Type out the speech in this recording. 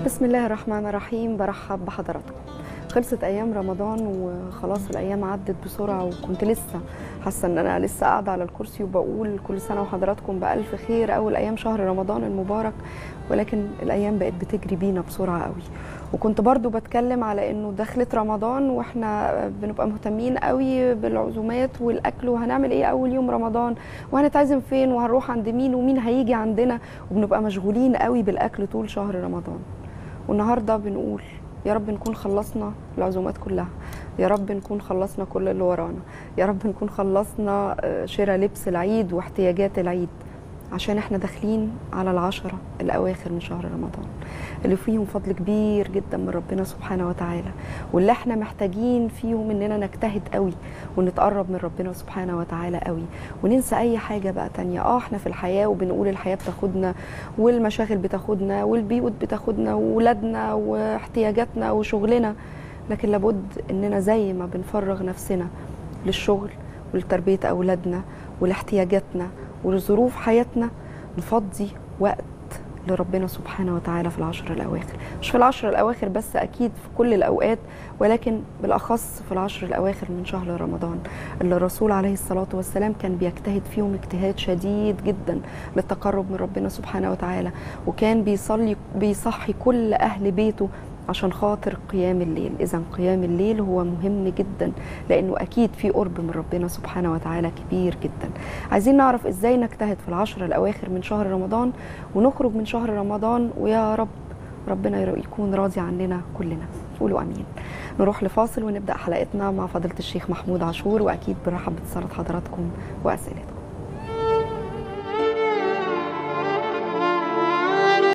بسم الله الرحمن الرحيم برحب بحضراتكم خلصت ايام رمضان وخلاص الايام عدت بسرعه وكنت لسه حاسه ان انا لسه قاعده على الكرسي وبقول كل سنه وحضراتكم بالف خير اول ايام شهر رمضان المبارك ولكن الايام بقت بتجري بينا بسرعه قوي وكنت برضو بتكلم على انه دخلت رمضان واحنا بنبقى مهتمين قوي بالعزومات والاكل وهنعمل ايه اول يوم رمضان وهنتعزم فين وهنروح عند مين ومين هيجي عندنا وبنبقى مشغولين قوي بالاكل طول شهر رمضان والنهارده بنقول يا رب نكون خلصنا العزومات كلها يا رب نكون خلصنا كل اللي ورانا يا رب نكون خلصنا شراء لبس العيد واحتياجات العيد عشان احنا داخلين على العشرة الأواخر من شهر رمضان اللي فيهم فضل كبير جدا من ربنا سبحانه وتعالى واللي احنا محتاجين فيهم اننا نجتهد قوي ونتقرب من ربنا سبحانه وتعالى قوي وننسى اي حاجة بقى تانية اه احنا في الحياة وبنقول الحياة بتاخدنا والمشاغل بتاخدنا والبيوت بتاخدنا وولادنا واحتياجاتنا وشغلنا لكن لابد اننا زي ما بنفرغ نفسنا للشغل ولتربية أولادنا ولاحتياجاتنا ولظروف حياتنا نفضي وقت لربنا سبحانه وتعالى في العشر الأواخر مش في العشر الأواخر بس أكيد في كل الأوقات ولكن بالأخص في العشر الأواخر من شهر رمضان اللي الرسول عليه الصلاة والسلام كان بيجتهد فيهم اجتهاد شديد جدا للتقرب من ربنا سبحانه وتعالى وكان بيصلي بيصحي كل أهل بيته عشان خاطر قيام الليل اذا قيام الليل هو مهم جدا لانه اكيد في قرب من ربنا سبحانه وتعالى كبير جدا عايزين نعرف ازاي نجتهد في العشر الاواخر من شهر رمضان ونخرج من شهر رمضان ويا رب ربنا يكون راضي عننا كلنا قولوا امين نروح لفاصل ونبدا حلقتنا مع فضيله الشيخ محمود عاشور واكيد برحب باتصالات حضراتكم واسئلتكم